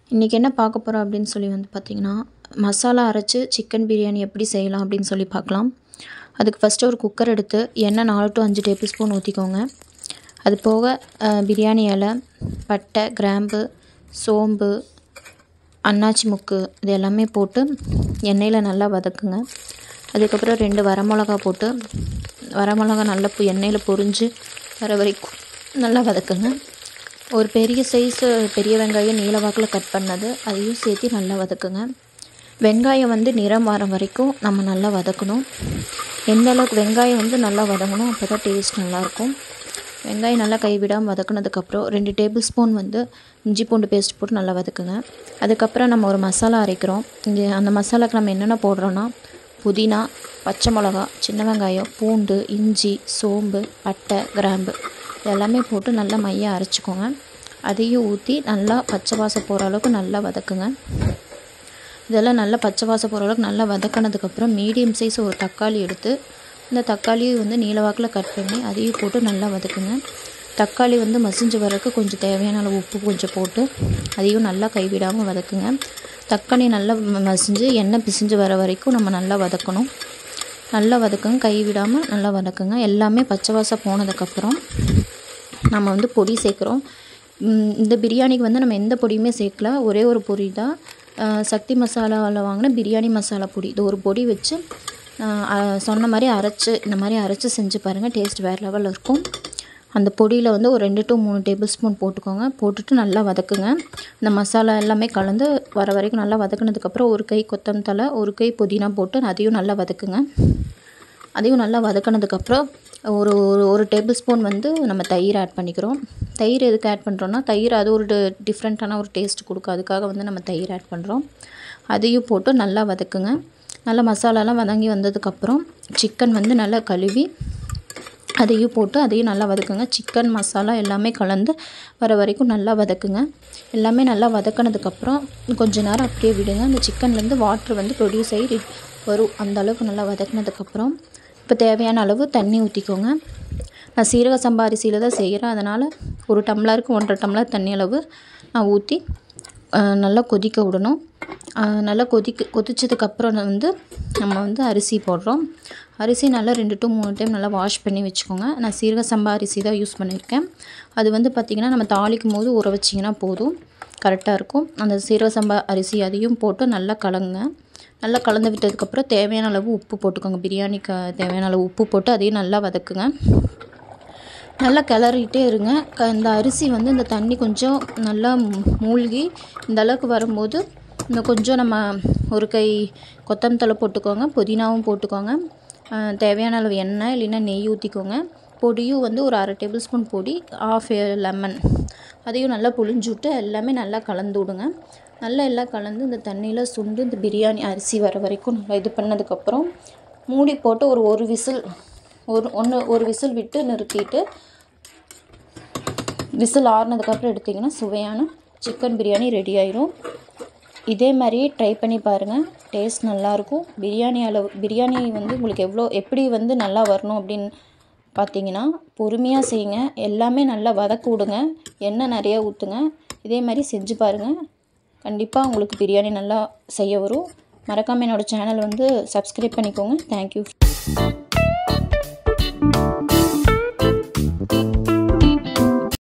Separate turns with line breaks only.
இன்றைக்கி என்ன பார்க்க போகிறோம் அப்படின்னு சொல்லி வந்து பார்த்திங்கன்னா மசாலா அரைச்சி சிக்கன் பிரியாணி எப்படி செய்யலாம் அப்படின்னு சொல்லி பார்க்கலாம் அதுக்கு ஃபஸ்ட்டு ஒரு குக்கர் எடுத்து எண்ணெய் நாலு டு அஞ்சு டேபிள் ஸ்பூன் ஊற்றிக்கோங்க அது போக அஹ், பிரியாணி இலை பட்டை கிராம்பு சோம்பு அன்னாச்சி முக்கு இது எல்லாமே போட்டு எண்ணெயில் நல்லா வதக்குங்க அதுக்கப்புறம் ரெண்டு வரமிளகா போட்டு வரமிளகா நல்லா இப்போ எண்ணெயில் பொரிஞ்சு வர வரைக்கும் நல்லா வதக்குங்க ஒரு பெரிய சைஸு பெரிய வெங்காயம் நீல வாக்கில் கட் பண்ணது அதையும் சேர்த்து நல்லா வதக்குங்க வெங்காயம் வந்து நிறம் வர வரைக்கும் நம்ம நல்லா வதக்கணும் எந்த அளவுக்கு வெங்காயம் வந்து நல்லா வதங்கணும் அப்போ தான் டேஸ்ட் நல்லாயிருக்கும் வெங்காயம் நல்லா கைவிடாமல் வதக்குனதுக்கப்புறம் ரெண்டு டேபிள் ஸ்பூன் வந்து இஞ்சி பூண்டு பேஸ்ட் போட்டு நல்லா வதக்குங்க அதுக்கப்புறம் நம்ம ஒரு மசாலா அரைக்கிறோம் இங்கே அந்த மசாலாக்கு நம்ம என்னென்ன போடுறோன்னா புதினா பச்சை மிளகா சின்ன வெங்காயம் பூண்டு இஞ்சி சோம்பு பட்டை கிராம்பு இது எல்லாமே போட்டு நல்லா மையாக அரைச்சிக்கோங்க அதையும் ஊற்றி நல்லா பச்சை வாசம் போகிற அளவுக்கு நல்லா வதக்குங்க இதெல்லாம் நல்லா பச்சை வாசம் போகிற அளவுக்கு நல்லா வதக்கினதுக்கப்புறம் மீடியம் சைஸ் ஒரு தக்காளி எடுத்து இந்த தக்காளியை வந்து நீளவாக்கில் கட் பண்ணி அதையும் போட்டு நல்லா வதக்குங்க தக்காளி வந்து மசிஞ்சு வரக்கு கொஞ்சம் தேவையான அளவு உப்பு கொஞ்சம் போட்டு அதையும் நல்லா கைவிடாமல் வதக்குங்க தக்காளி நல்லா ம- மசிஞ்சு எண்ணெய் பிசிஞ்சு வர வரைக்கும் நம்ம நல்லா வதக்கணும் நல்லா வதக்குங்க கை விடாமல் நல்லா வதக்குங்க எல்லாமே பச்சை வாசம் போனதுக்கப்புறம் நம்ம வந்து பொடி சேர்க்குறோம் ம், இந்த பிரியாணிக்கு வந்து நம்ம எந்த பொடியுமே சேர்க்கல ஒரே ஒரு பொடி தான் அஹ், சக்தி மசாலாவில் வாங்கின பிரியாணி மசாலா பொடி இது ஒரு பொடி வச்சு அஹ், அஹ், சொன்ன மாதிரி அரைச்சி இந்த மாதிரி அரைச்சி செஞ்சு பாருங்கள் டேஸ்ட் வேறு லெவலில் இருக்கும் அந்த பொடியில் வந்து ஒரு ரெண்டு டு மூணு டேபிள் ஸ்பூன் போட்டுக்கோங்க போட்டுட்டு நல்லா வதக்குங்க இந்த மசாலா எல்லாமே கலந்து வர வரைக்கும் நல்லா வதக்குனதுக்கப்புறம் ஒரு கை கொத்தம் தலை ஒரு கை புதினா போட்டு அதையும் நல்லா வதக்குங்க அதையும் நல்லா வதக்கினதுக்கப்புறம் ஒரு ஒரு ஒரு டேபிள் ஸ்பூன் வந்து நம்ம தயிர் ஆட் பண்ணிக்கிறோம் தயிர் எதுக்கு ஆட் பண்ணுறோன்னா தயிர் அது ஒரு டிஃப்ரெண்ட்டான ஒரு டேஸ்ட் கொடுக்கும் அதுக்காக வந்து நம்ம தயிர் ஆட் பண்ணுறோம் அதையும் போட்டு நல்லா வதக்குங்க நல்லா மசாலாலாம் வதங்கி வந்ததுக்கப்புறம் சிக்கன் வந்து நல்லா கழுவி அதையும் போட்டு அதையும் நல்லா வதக்குங்க சிக்கன் மசாலா எல்லாமே கலந்து வர வரைக்கும் நல்லா வதக்குங்க எல்லாமே நல்லா வதக்கினதுக்கப்புறம் கொஞ்ச நேரம் அப்படியே விடுங்க அந்த சிக்கன்லேருந்து வாட்டர் வந்து ப்ரொடியூஸ் ஆகி வரும் அந்த அளவுக்கு நல்லா வதக்கினதுக்கப்புறம் இப்போ தேவையான அளவு தண்ணி ஊற்றிக்கோங்க நான் சீரக சம்பா அரிசியில் தான் செய்கிறேன் அதனால் ஒரு டம்ளருக்கு ஒன்றரை டம்ளர் தண்ணி அளவு நான் ஊற்றி ஆஹ் நல்லா கொதிக்க விடணும் ஆஹ் நல்லா கொதிக்க கொதிச்சதுக்கப்புறம் வந்து நம்ம வந்து அரிசி போடுறோம் அரிசி நல்லா ரெண்டு டு மூணு டைம் நல்லா வாஷ் பண்ணி வச்சுக்கோங்க நான் சீரக சம்பா அரிசி தான் யூஸ் பண்ணியிருக்கேன் அது வந்து பார்த்திங்கன்னா நம்ம தாளிக்கும் போது ஊற வச்சிங்கன்னா போதும் கரெக்டாக இருக்கும் அந்த சீரக சம்பா அரிசி அதையும் போட்டு நல்லா கலங்குங்க நல்லா கலந்து விட்டதுக்கப்புறம் தேவையான அளவு உப்பு போட்டுக்கோங்க பிரியாணிக்கு தேவையான அளவு உப்பு போட்டு அதையும் நல்லா வதக்குங்க நல்லா கிளறிட்டே இருங்க க இந்த அரிசி வந்து இந்த தண்ணி கொஞ்சம் நல்லா மூ- மூழ்கி இந்த அளவுக்கு வரும்போது இன்னும் கொஞ்சம் நம்ம ஒரு கை கொத்தமல்லி தழை போட்டுக்கோங்க புதினாவும் போட்டுக்கோங்க அஹ் தேவையான அளவு எண்ணெய் இல்லைன்னா நெய் ஊற்றிக்கோங்க பொடியும் வந்து ஒரு அரை டேபிள் ஸ்பூன் பொடி ஆஃப் லெமன் அதையும் நல்லா புழிஞ்சு விட்டு எல்லாமே நல்லா கலந்து விடுங்க நல்லா எல்லாம் கலந்து இந்த தண்ணியில் சுண்டு இந்த பிரியாணி அரிசி வர வரைக்கும் நல்லா இது பண்ணதுக்கப்புறம் மூடி போட்டு ஒரு ஒரு விசில் ஒரு ஒன்று ஒரு விசில் விட்டு நிறுத்திட்டு விசில் ஆறுனதுக்கப்புறம் எடுத்திங்கன்னா சுவையான சிக்கன் பிரியாணி ரெடி ஆயிரும் இதே மாதிரி ட்ரை பண்ணி பாருங்கள் டேஸ்ட் நல்லாயிருக்கும் பிரியாணி அளவு பிரியாணி வந்து உங்களுக்கு எவ்வளோ எப்படி வந்து நல்லா வரணும் அப்படின்னு பார்த்தீங்கன்னா பொறுமையாக செய்யுங்க எல்லாமே நல்லா வதக்க விடுங்க எண்ணெய் நிறையா ஊற்றுங்க இதே மாதிரி செஞ்சு பாருங்கள் கண்டிப்பாக உங்களுக்கு பிரியாணி நல்லா செய்ய வரும் மறக்காமல் என்னோடய சேனல் வந்து சப்ஸ்கிரைப் பண்ணிக்கோங்க தேங்க்யூ